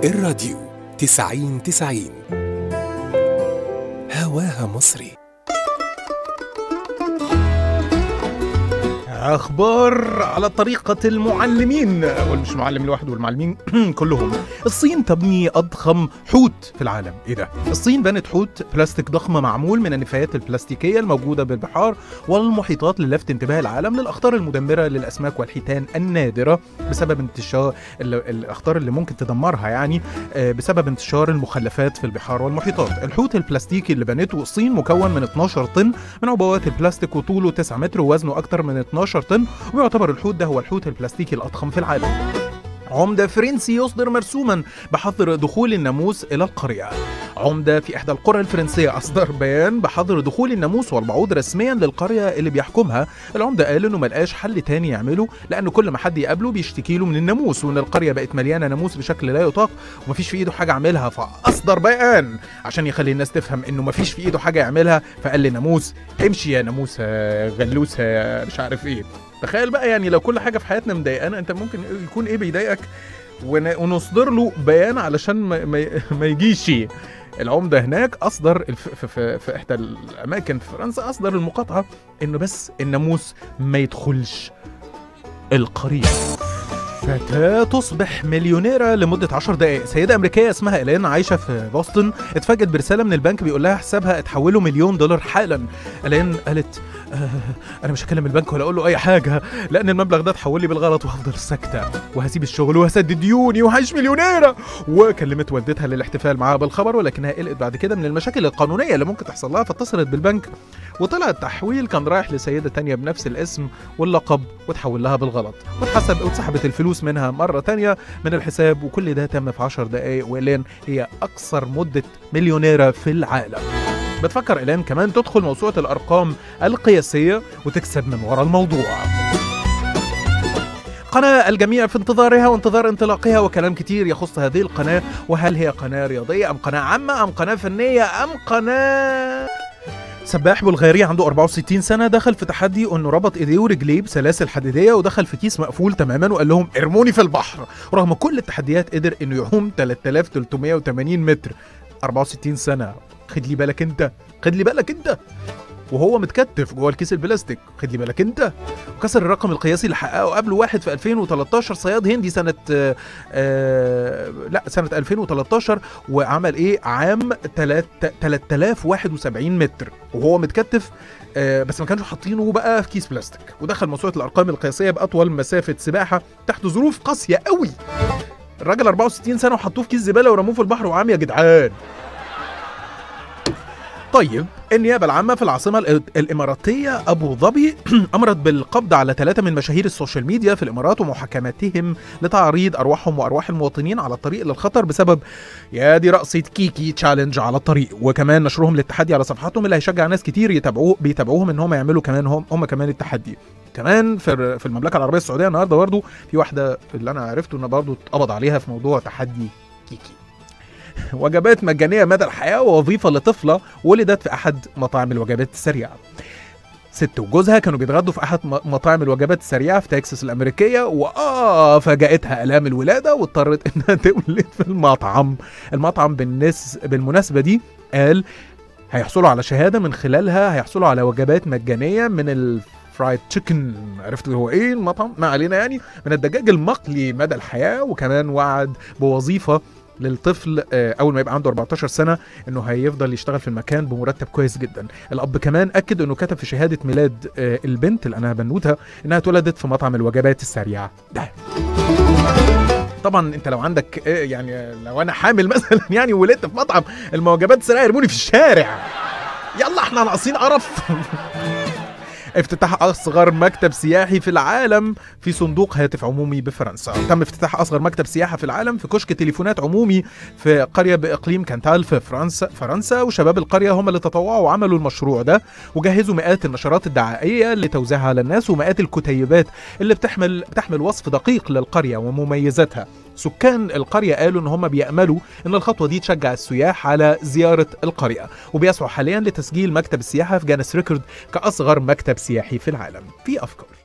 الراديو تسعين تسعين هواها مصري اخبار على طريقه المعلمين والمش معلم لوحده والمعلمين كلهم الصين تبني اضخم حوت في العالم ايه ده الصين بنت حوت بلاستيك ضخم معمول من النفايات البلاستيكيه الموجوده بالبحار والمحيطات للفت انتباه العالم للاخطار المدمره للاسماك والحيتان النادره بسبب انتشار ال- الاخطار اللي ممكن تدمرها يعني آه، بسبب انتشار المخلفات في البحار والمحيطات الحوت البلاستيكي اللي بنته الصين مكون من 12 طن من عبوات البلاستيك وطوله 9 متر ووزنه اكثر من 12 طن ويعتبر الحوت ده هو الحوت البلاستيكي الاضخم في العالم عمدة فرنسي يصدر مرسوما بحظر دخول الناموس إلى القرية عمدة في إحدى القرى الفرنسية أصدر بيان بحظر دخول الناموس والبعوض رسميا للقرية اللي بيحكمها العمدة قال إنه ملقاش حل تاني يعمله لأن كل ما حد يقابله بيشتكي له من الناموس وإن القرية بقت مليانة ناموس بشكل لا يطاق ومفيش في إيده حاجة يعملها فأصدر بيان عشان يخلي الناس تفهم إنه مفيش في إيده حاجة يعملها فقال لناموس امشي يا ناموس يا غلوس يا مش عارف إيه تخيل بقى يعني لو كل حاجه في حياتنا مضايقانا انت ممكن يكون ايه بيضايقك ون- ونصدر له بيان علشان ما, ما, ما يجيش العمده هناك اصدر الف- في, في, في احدى الاماكن في فرنسا اصدر المقاطعه انه بس الناموس ما يدخلش القريه فتاة تصبح مليونيرة لمدة 10 دقائق سيدة أمريكية اسمها إيلين عايشة في بوسطن اتفاجئت برسالة من البنك بيقول لها حسابها اتحوله مليون دولار حالا إيلين قالت آه أنا مش هكلم البنك ولا أقول له أي حاجة لأن المبلغ ده اتحول لي بالغلط وهفضل ساكتة وهسيب الشغل وهسدد ديوني وهعيش مليونيرة وكلمت والدتها للاحتفال معاها بالخبر ولكنها قلقت بعد كده من المشاكل القانونية اللي ممكن تحصل لها فاتصلت بالبنك وطلع التحويل كان رايح لسيدة تانية بنفس الاسم واللقب وتحول لها بالغلط واتحسب واتسحبت الفلوس منها مرة تانية من الحساب وكل ده تم في 10 دقايق وإيلين هي أقصر مدة مليونيرة في العالم بتفكر إيلين كمان تدخل موسوعة الأرقام القياسية وتكسب من ورا الموضوع قناة الجميع في انتظارها وانتظار انطلاقها وكلام كتير يخص هذه القناة وهل هي قناة رياضية أم قناة عامة أم قناة فنية أم قناة سباح بلغاري عنده 64 سنة دخل في تحدي انه ربط ايديه ورجليه بسلاسل حديدية ودخل في كيس مقفول تماما وقال لهم ارموني في البحر ورغم كل التحديات قدر انه يعوم 3380 متر 64 سنة خد لي بالك انت خد لي بالك انت وهو متكتف جوه الكيس البلاستيك خد لي بالك انت وكسر الرقم القياسي اللي حققه قبله واحد في 2013 صياد هندي سنة آه آه لا سنة 2013 وعمل ايه عام تلات- 3071 متر وهو متكتف آه بس ما كانش حاطينه بقى في كيس بلاستيك ودخل موسوعة الارقام القياسية باطول مسافة سباحة تحت ظروف قاسية قوي الراجل 64 سنة وحطوه في كيس زبالة ورموه في البحر وعام يا جدعان طيب النيابة العامة في العاصمة الإ- الإماراتية أبو ظبي أمرت بالقبض على ثلاثة من مشاهير السوشيال ميديا في الإمارات ومحاكمتهم لتعريض أرواحهم وأرواح المواطنين على الطريق للخطر بسبب يا دي رقصة كيكي تشالنج على الطريق وكمان نشرهم للتحدي على صفحاتهم اللي هيشجع ناس كتير يتابعوه بيتابعوهم ان هم يعملوا كمان هم, هم كمان التحدي كمان في في المملكه العربيه السعوديه النهارده برضه في واحده اللي انا عرفته ان برضه اتقبض عليها في موضوع تحدي كيكي وجبات مجانيه مدى الحياه ووظيفه لطفله ولدت في احد مطاعم الوجبات السريعه ست وجوزها كانوا بيتغدوا في احد م- مطاعم الوجبات السريعه في تكساس الامريكيه واه فاجأتها الام الولاده واضطرت انها تولد في المطعم المطعم بالنس بالمناسبه دي قال هيحصلوا على شهاده من خلالها هيحصلوا على وجبات مجانيه من الفرايد تشيكن عرفت هو ايه المطعم ما علينا يعني من الدجاج المقلي مدى الحياه وكمان وعد بوظيفه للطفل آه، اول ما يبقى عنده 14 سنه انه هيفضل يشتغل في المكان بمرتب كويس جدا الاب كمان اكد انه كتب في شهاده ميلاد آه، البنت اللي انا بنوتها انها اتولدت في مطعم الوجبات السريعه ده طبعا انت لو عندك آه، يعني لو انا حامل مثلا يعني ولدت في مطعم الوجبات السريعه يرموني في الشارع يلا احنا ناقصين قرف افتتاح اصغر مكتب سياحي في العالم في صندوق هاتف عمومي بفرنسا تم افتتاح اصغر مكتب سياحه في العالم في كشك تليفونات عمومي في قريه باقليم كانتال في فرنسا فرنسا وشباب القريه هم اللي تطوعوا وعملوا المشروع ده وجهزوا مئات النشرات الدعائيه لتوزيعها على الناس ومئات الكتيبات اللي بتحمل بتحمل وصف دقيق للقريه ومميزاتها سكان القرية قالوا إن هم بيأملوا إن الخطوة دي تشجع السياح على زيارة القرية وبيسعوا حاليا لتسجيل مكتب السياحة في جانس ريكورد كأصغر مكتب سياحي في العالم في أفكار